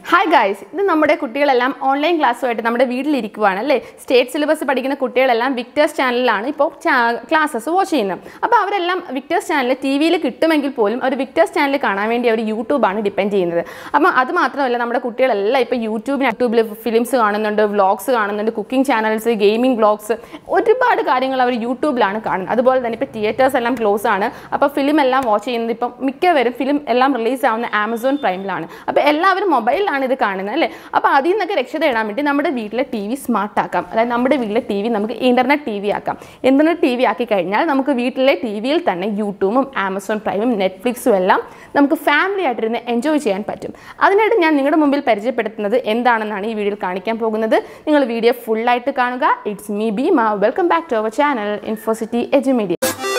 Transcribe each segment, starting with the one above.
hi guys ഇത് നമ്മുടെ കുട്ടികളെല്ലാം ഓൺലൈൻ ക്ലാസ്സുമായിട്ട് നമ്മുടെ വീട്ടിലിരിക്കുവാണ് അല്ലേ സ്റ്റേറ്റ് സിലബസ് പഠിക്കുന്ന കുട്ടികളെല്ലാം വിക്ടേഴ്സ് ചാനലിലാണ് ഇപ്പോൾ ക്ലാസ്സസ് വാച്ച് ചെയ്യുന്നത് അപ്പോൾ അവരെല്ലാം വിക്ടേഴ്സ് ചാനൽ ടി വിയിൽ കിട്ടുമെങ്കിൽ പോലും അവർ വിക്ടേഴ്സ് ചാനൽ കാണാൻ വേണ്ടി അവർ യൂട്യൂബാണ് ഡിപ്പെൻഡ് ചെയ്യുന്നത് അപ്പം അത് മാത്രമല്ല നമ്മുടെ കുട്ടികളെല്ലാം ഇപ്പോൾ യൂട്യൂബിന് യൂട്യൂബിൽ ഫിലിംസ് കാണുന്നുണ്ട് വ്ളോഗ്സ് കാണുന്നുണ്ട് കുക്കിംഗ് ചാനൽസ് ഗെയിമിംഗ് വ്ളോഗ്സ് ഒരുപാട് കാര്യങ്ങൾ അവർ യൂട്യൂബിലാണ് കാണുന്നത് അതുപോലെ തന്നെ ഇപ്പോൾ തിയേറ്റേഴ്സ് എല്ലാം ക്ലോസ് ആണ് അപ്പോൾ ഫിലിം എല്ലാം വാച്ച് ചെയ്യുന്നത് ഇപ്പം മിക്കവരും ഫിലിം എല്ലാം റിലീസ് ആവുന്ന ആമസോൺ പ്രൈമിലാണ് അപ്പോൾ എല്ലാവരും മൊബൈലിലാണ് ഇത് കാണുന്നത് അല്ലേ അപ്പോൾ അതിൽ നിന്നൊക്കെ രക്ഷ തേടാൻ വേണ്ടി നമ്മുടെ വീട്ടിലെ ടി വി സ്മാർട്ട് ആക്കാം അതായത് നമ്മുടെ വീട്ടിലെ ടി വി നമുക്ക് ഇൻ്റർനെറ്റ് ടി വി ആക്കാം ഇൻ്റർനെറ്റ് ടി വി ആക്കി കഴിഞ്ഞാൽ നമുക്ക് വീട്ടിലെ ടി വിയിൽ തന്നെ യൂട്യൂബും ആമസോൺ പ്രൈമും നെറ്റ്ഫ്ലിക്സും എല്ലാം നമുക്ക് ഫാമിലി ആയിട്ടിരുന്ന് എൻജോയ് ചെയ്യാൻ പറ്റും അതിനായിട്ട് ഞാൻ നിങ്ങളുടെ മുമ്പിൽ പരിചയപ്പെടുത്തുന്നത് എന്താണെന്നാണ് ഈ വീഡിയോയിൽ കാണിക്കാൻ പോകുന്നത് നിങ്ങൾ വീഡിയോ ഫുള്ളായിട്ട് കാണുക it's me Beema welcome back to our channel Infocity Edumedia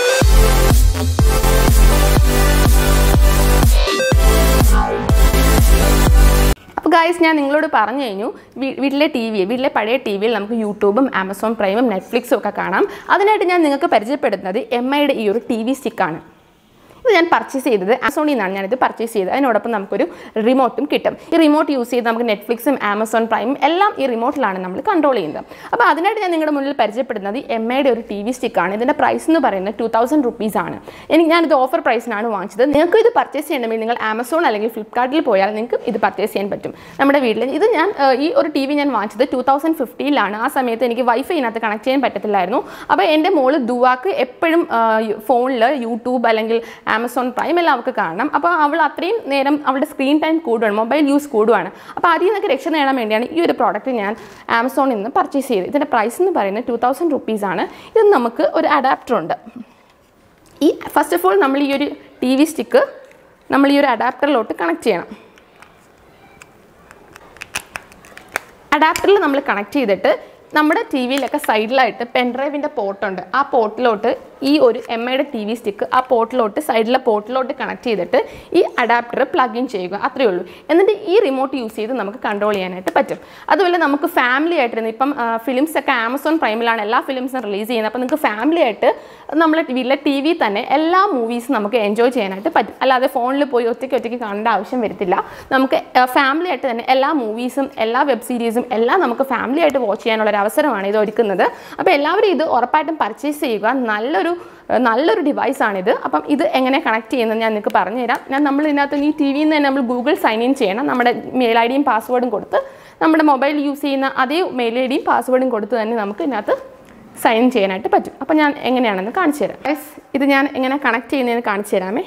അപ്പോൾ ഗായ്സ് ഞാൻ നിങ്ങളോട് പറഞ്ഞു കഴിഞ്ഞു വീ- വീട്ടിലെ ടി വി വീട്ടിലെ പഴയ ടി വിയിൽ നമുക്ക് യൂട്യൂബും ആമസോൺ പ്രൈമും നെറ്റ്ഫ്ലിക്സും ഒക്കെ കാണാം അതിനായിട്ട് ഞാൻ നിങ്ങൾക്ക് പരിചയപ്പെടുത്തുന്നത് എം ഐയുടെ ഈ ഒരു ടി വി സ്റ്റിക്കാണ് ഇത് ഞാൻ പർച്ചേസ് ചെയ്തത് ആമസോണിൽ നിന്നാണ് ഞാനിത് പർച്ചേസ് ചെയ്തത് അതിനോടൊപ്പം നമുക്കൊരു റിമോട്ടും കിട്ടും ഈ റിമോട്ട് യൂസ് ചെയ്ത് നമുക്ക് നെറ്റ്ഫ്ലിക്സും ആമസോൺ പ്രൈമും എല്ലാം ഈ റിമോട്ടിലാണ് നമ്മൾ കൺട്രോൾ ചെയ്യുന്നത് അപ്പോൾ അതിനായിട്ട് ഞാൻ നിങ്ങളുടെ മുന്നിൽ പരിചയപ്പെടുന്നത് എം ഐയുടെ ഒരു ടി വി സ്റ്റിക്കാണ് ഇതിൻ്റെ പ്രൈസ് എന്ന് പറയുന്നത് ടു തൗസൻഡ് റുപ്പീസ് ആണ് എനിക്ക് ഞാനിത് ഓഫർ പ്രൈസിനാണ് വാങ്ങിച്ചത് നിങ്ങൾക്ക് ഇത് പർച്ചേസ് ചെയ്യണമെങ്കിൽ നിങ്ങൾ ആമസോൺ അല്ലെങ്കിൽ ഫ്ലിപ്കാർട്ടിൽ പോയാൽ നിങ്ങൾക്ക് ഇത് പർച്ചേസ് ചെയ്യാൻ പറ്റും നമ്മുടെ വീട്ടിൽ ഇത് ഞാൻ ഏഹ്, ഈ ഒരു ടി വി ഞാൻ വാങ്ങിച്ചത് ടു തൗസൻഡ് ഫിഫ്റ്റീനിലാണ് ആ സമയത്ത് എനിക്ക് വൈഫൈ ഇതിനകത്ത് കണക്ട് ചെയ്യാൻ പറ്റത്തില്ലായിരുന്നു അപ്പോൾ എൻ്റെ മോള് ദുവാക്ക് എപ്പോഴും ഫോണിൽ യൂട്യൂബ് അല്ലെങ്കിൽ ആമസോൺ പ്രൈം എല്ലാം അവൾക്ക് കാണണം അപ്പോൾ അവൾ അത്രയും നേരം അവളുടെ സ്ക്രീൻ ടൈം കൂടുകയാണ് മൊബൈൽ യൂസ് കൂടുകയാണ് അപ്പോൾ അതിൽ നിന്നൊക്കെ രക്ഷ നേടാൻ വേണ്ടിയാണ് ഈ ഒരു പ്രോഡക്റ്റ് ഞാൻ ആമസോണിൽ നിന്ന് പർച്ചേസ് ചെയ്തത് ഇതിൻ്റെ പ്രൈസ് എന്ന് പറയുന്നത് ടു തൗസൻഡ് റുപ്പീസാണ് ഇത് നമുക്ക് ഒരു അഡാപ്റ്റർ ഉണ്ട് ഈ ഫസ്റ്റ് ഓഫ് ഓൾ നമ്മൾ ഈ ഒരു ടി വി സ്റ്റിക്ക് നമ്മൾ ഈ ഒരു അഡാപ്റ്ററിലോട്ട് കണക്ട് ചെയ്യണം അഡാപ്റ്ററിൽ നമ്മൾ കണക്ട് ചെയ്തിട്ട് നമ്മുടെ ടി വിയിലൊക്കെ സൈഡിലായിട്ട് പെൻഡ്രൈവിൻ്റെ പോർട്ടുണ്ട് ആ പോർട്ടിലോട്ട് ഈ ഒരു എം ഐയുടെ ടി വി സ്റ്റിക്ക് ആ പോർട്ടിലോട്ട് സൈഡിലെ പോർട്ടിലോട്ട് കണക്ട് ചെയ്തിട്ട് ഈ അഡാപ്റ്റർ പ്ലഗ് ഇൻ ചെയ്യുക അത്രയേ ഉള്ളൂ എന്നിട്ട് ഈ റിമോട്ട് യൂസ് ചെയ്ത് നമുക്ക് കൺട്രോൾ ചെയ്യാനായിട്ട് പറ്റും അതുപോലെ നമുക്ക് ഫാമിലി ആയിട്ടിരുന്ന് ഇപ്പം ഫിലിംസ് ഒക്കെ ആമസോൺ പ്രൈമിലാണ് എല്ലാ ഫിലിംസും റിലീസ് ചെയ്യുന്നത് അപ്പോൾ നിങ്ങൾക്ക് ഫാമിലി ആയിട്ട് നമ്മളെ വീട്ടിലെ ടി വി തന്നെ എല്ലാ മൂവീസും നമുക്ക് എൻജോയ് ചെയ്യാനായിട്ട് പറ്റും അല്ലാതെ ഫോണിൽ പോയി ഒറ്റയ്ക്ക് ഒറ്റയ്ക്ക് കാണേണ്ട ആവശ്യം വരത്തില്ല നമുക്ക് ഫാമിലി ആയിട്ട് തന്നെ എല്ലാ മൂവീസും എല്ലാ വെബ് സീരീസും എല്ലാം നമുക്ക് ഫാമിലി ആയിട്ട് വാച്ച് ചെയ്യാനുള്ള ഒരു അവസരമാണ് ഇത് ഒരുക്കുന്നത് അപ്പോൾ എല്ലാവരും ഇത് ഉറപ്പായിട്ടും പർച്ചേസ് ചെയ്യുക നല്ലൊരു ഏഹ് നല്ലൊരു ഡിവൈസാണിത് അപ്പം ഇത് എങ്ങനെ കണക്ട് ചെയ്യുന്നത് ഞാൻ നിങ്ങൾക്ക് പറഞ്ഞുതരാം ഞാൻ നമ്മൾ ഇതിനകത്ത് ഈ ടി വിയിൽ നിന്ന് തന്നെ നമ്മൾ ഗൂഗിൾ സൈൻ ഇൻ ചെയ്യണം നമ്മുടെ മെയിൽ ഐ ഡിയും പാസ്വേഡും കൊടുത്ത് നമ്മുടെ മൊബൈൽ യൂസ് ചെയ്യുന്ന അതേ മെയിൽ ഐ ഡിയും പാസ്വേഡും കൊടുത്ത് തന്നെ നമുക്ക് ഇതിനകത്ത് സൈൻ ഇൻ ചെയ്യാനായിട്ട് പറ്റും അപ്പം ഞാൻ എങ്ങനെയാണെന്ന് കാണിച്ചു തരാം Guys, ഇത് ഞാൻ എങ്ങനെ കണക്ട് ചെയ്യുന്നതെന്ന് കാണിച്ചു തരാമേ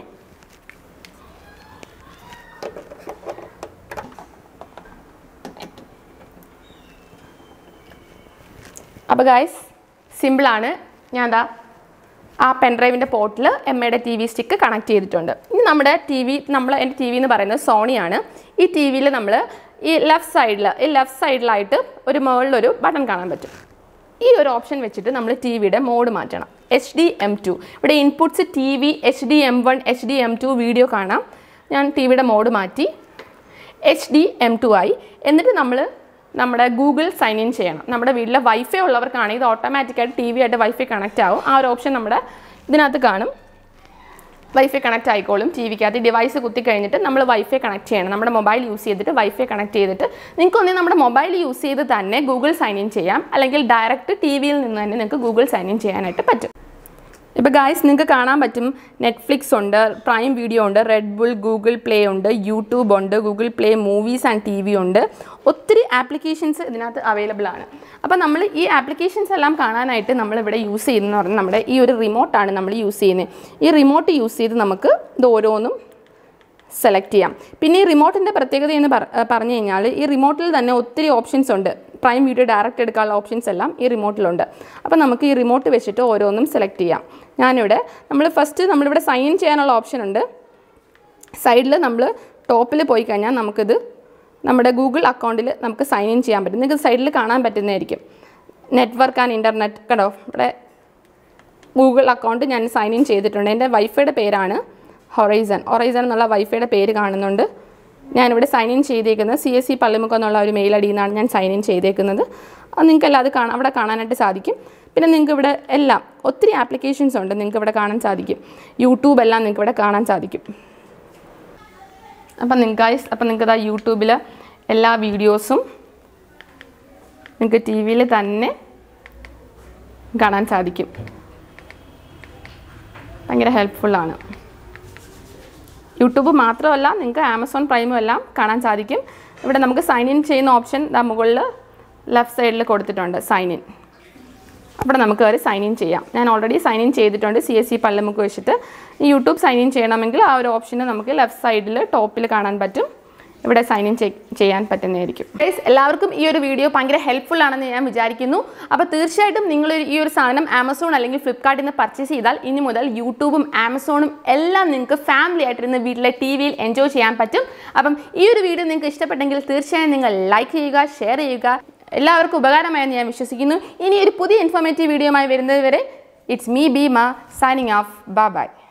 അപ്പോൾ ഗായ്സ് സിമ്പിളാണ് ഞാൻ ദാ ആ പെൻഡ്രൈവിൻ്റെ പോർട്ടിൽ എം ഐയുടെ ടി വി സ്റ്റിക്ക് കണക്ട് ചെയ്തിട്ടുണ്ട് ഇനി നമ്മുടെ ടി വി നമ്മൾ എൻ്റെ ടി വി എന്ന് പറയുന്നത് സോണിയാണ് ഈ ടി വിയിൽ നമ്മൾ ഈ ലെഫ്റ്റ് സൈഡിൽ ഈ ലെഫ്റ്റ് സൈഡിലായിട്ട് ഒരു മുകളിലൊരു ബട്ടൺ കാണാൻ പറ്റും ഈ ഒരു ഓപ്ഷൻ വെച്ചിട്ട് നമ്മൾ ടി വിയുടെ മോഡ് മാറ്റണം എച്ച് ഡി എം ടു ഇവിടെ inputs T V H D M one H D M two video കാണാം ഞാൻ ടി വിയുടെ മോഡ് മാറ്റി എച്ച് ഡി എം ടു ആയി എന്നിട്ട് നമ്മൾ നമ്മുടെ ഗൂഗിൾ സൈൻ ഇൻ ചെയ്യണം നമ്മുടെ വീട്ടിലെ വൈഫൈ ഉള്ളവർക്കാണെങ്കിൽ ഇത് ഓട്ടോമാറ്റിക്കായിട്ട് ടി വി ആയിട്ട് വൈഫൈ കണക്റ്റ് ആവും ആ ഒരു ഓപ്ഷൻ നമ്മുടെ ഇതിനകത്ത് കാണും വൈഫൈ കണക്റ്റ് ആയിക്കോളും ടി വിക്കകത്ത് ഡിവൈസ് കുത്തി കഴിഞ്ഞിട്ട് നമ്മൾ വൈഫൈ കണക്ട് ചെയ്യണം നമ്മുടെ മൊബൈൽ യൂസ് ചെയ്തിട്ട് വൈഫൈ കണക്ട് ചെയ്തിട്ട് നിങ്ങൾക്ക് ഒന്നേ നമ്മുടെ മൊബൈൽ യൂസ് ചെയ്ത് തന്നെ ഗൂഗിൾ സൈൻ ഇൻ ചെയ്യാം അല്ലെങ്കിൽ ഡയറക്റ്റ് ടി വിയിൽ നിന്ന് തന്നെ നിങ്ങൾക്ക് ഗൂഗിൾ സൈൻ ഇൻ ചെയ്യാനായിട്ട് പറ്റും ഇപ്പോൾ ഗായ്സ് നിങ്ങൾക്ക് കാണാൻ പറ്റും നെറ്റ്ഫ്ലിക്സ് ഉണ്ട് പ്രൈം വീഡിയോ ഉണ്ട് റെഡ് ബുൾ ഗൂഗിൾ പ്ലേ ഉണ്ട് യൂട്യൂബ് ഉണ്ട് Google Play Movies and T V ഉണ്ട് ഒത്തിരി ആപ്ലിക്കേഷൻസ് ഇതിനകത്ത് അവൈലബിൾ ആണ് അപ്പോൾ നമ്മൾ ഈ ആപ്ലിക്കേഷൻസ് എല്ലാം കാണാനായിട്ട് നമ്മളിവിടെ യൂസ് ചെയ്യുന്നതെന്ന് പറഞ്ഞാൽ നമ്മുടെ ഈ ഒരു റിമോട്ടാണ് നമ്മൾ യൂസ് ചെയ്യുന്നത് ഈ റിമോട്ട് യൂസ് ചെയ്ത് നമുക്ക് ഇത് ഓരോന്നും സെലക്ട് ചെയ്യാം പിന്നെ ഈ റിമോട്ടിൻ്റെ പ്രത്യേകത എന്ന് പറ- ഏഹ് പറഞ്ഞു കഴിഞ്ഞാൽ ഈ റിമോട്ടിൽ തന്നെ ഒത്തിരി ഓപ്ഷൻസ് ഉണ്ട് പ്രൈം വീഡിയോ ഡയറക്റ്റ് എടുക്കാനുള്ള ഓപ്ഷൻസ് എല്ലാം ഈ റിമോട്ടിലുണ്ട് അപ്പോൾ നമുക്ക് ഈ റിമോട്ട് വെച്ചിട്ട് ഓരോന്നും സെലക്ട് ചെയ്യാം ഞാനിവിടെ നമ്മൾ ഫസ്റ്റ് നമ്മളിവിടെ സൈൻ ഇൻ ചെയ്യാനുള്ള ഓപ്ഷൻ ഉണ്ട് സൈഡിൽ നമ്മൾ ടോപ്പിൽ പോയി കഴിഞ്ഞാൽ നമുക്കിത് നമ്മുടെ ഗൂഗിൾ അക്കൗണ്ടിൽ നമുക്ക് സൈൻ ഇൻ ചെയ്യാൻ പറ്റും നിങ്ങൾക്ക് സൈഡിൽ കാണാൻ പറ്റുന്നതായിരിക്കും നെറ്റ്വർക്ക് ആൻഡ് ഇൻ്റർനെറ്റ് കണ്ടോ ഇവിടെ ഗൂഗിൾ അക്കൗണ്ട് ഞാൻ സൈൻ ഇൻ ചെയ്തിട്ടുണ്ട് എൻ്റെ വൈഫൈയുടെ പേരാണ് ഹൊറൈസൺ ഹൊറൈസൺ എന്നുള്ള വൈഫൈയുടെ പേര് കാണുന്നുണ്ട് ഞാനിവിടെ സൈൻ ഇൻ ചെയ്തേക്കുന്നത് സി എസ് സി പള്ളിമുഖം എന്നുള്ള ഒരു മെയിൽ ഐ ഡിയിൽ നിന്നാണ് ഞാൻ സൈൻ ഇൻ ചെയ്തേക്കുന്നത് അത് നിങ്ങൾക്ക് എല്ലാം അത് കാണാം അവിടെ കാണാനായിട്ട് സാധിക്കും പിന്നെ നിങ്ങൾക്ക് ഇവിടെ എല്ലാം ഒത്തിരി ആപ്ലിക്കേഷൻസ് ഉണ്ട് നിങ്ങൾക്ക് ഇവിടെ കാണാൻ സാധിക്കും യൂട്യൂബ് എല്ലാം നിങ്ങൾക്ക് ഇവിടെ കാണാൻ സാധിക്കും അപ്പം നിങ്ങൾക്ക് അപ്പം നിങ്ങൾക്ക് ഇതാ യൂട്യൂബിൽ എല്ലാ വീഡിയോസും നിങ്ങൾക്ക് ടി വിയിൽ തന്നെ കാണാൻ സാധിക്കും ഭയങ്കര ഹെൽപ്ഫുള്ളാണ് യൂട്യൂബ് മാത്രമല്ല നിങ്ങൾക്ക് ആമസോൺ പ്രൈമും എല്ലാം കാണാൻ സാധിക്കും ഇവിടെ നമുക്ക് സൈൻ ഇൻ ചെയ്യുന്ന ഓപ്ഷൻ ദാ മുകളിൽ ലെഫ്റ്റ് സൈഡിൽ കൊടുത്തിട്ടുണ്ട് സൈൻ ഇൻ അവിടെ നമുക്ക് കയറി സൈൻ ഇൻ ചെയ്യാം ഞാൻ ഓൾറെഡി സൈൻ ഇൻ ചെയ്തിട്ടുണ്ട് സി എസ് സി പല്ലമുക്ക് വെച്ചിട്ട് ഈ യൂട്യൂബ് സൈൻ ഇൻ ചെയ്യണമെങ്കിൽ ആ ഒരു ഓപ്ഷന് നമുക്ക് ലെഫ്റ്റ് സൈഡിൽ ടോപ്പിൽ കാണാൻ പറ്റും ഇവിടെ സൈൻ ഇൻ ചെയ്യാൻ പറ്റുന്നതായിരിക്കും ഗൈസ് എല്ലാവർക്കും ഈ ഒരു വീഡിയോ ഭയങ്കര ഹെൽപ്ഫുൾ ആണെന്ന് ഞാൻ വിചാരിക്കുന്നു അപ്പോൾ തീർച്ചയായിട്ടും നിങ്ങൾ ഈ ഒരു സാധനം ആമസോൺ അല്ലെങ്കിൽ ഫ്ലിപ്കാർട്ടിൽ നിന്ന് പർച്ചേസ് ചെയ്താൽ ഇനി മുതൽ യൂട്യൂബും ആമസോണും എല്ലാം നിങ്ങൾക്ക് ഫാമിലി ആയിട്ടിരുന്ന് വീട്ടിലെ ടി വിയിൽ എൻജോയ് ചെയ്യാൻ പറ്റും അപ്പം ഈ ഒരു വീഡിയോ നിങ്ങൾക്ക് ഇഷ്ടപ്പെട്ടെങ്കിൽ തീർച്ചയായും നിങ്ങൾ ലൈക്ക് ചെയ്യുക ഷെയർ ചെയ്യുക എല്ലാവർക്കും ഉപകാരമായെന്ന് ഞാൻ വിശ്വസിക്കുന്നു ഇനി ഒരു പുതിയ ഇൻഫോർമേറ്റീവ് വീഡിയോയുമായി വരുന്നത് വരെ it's me Beema signing off bye by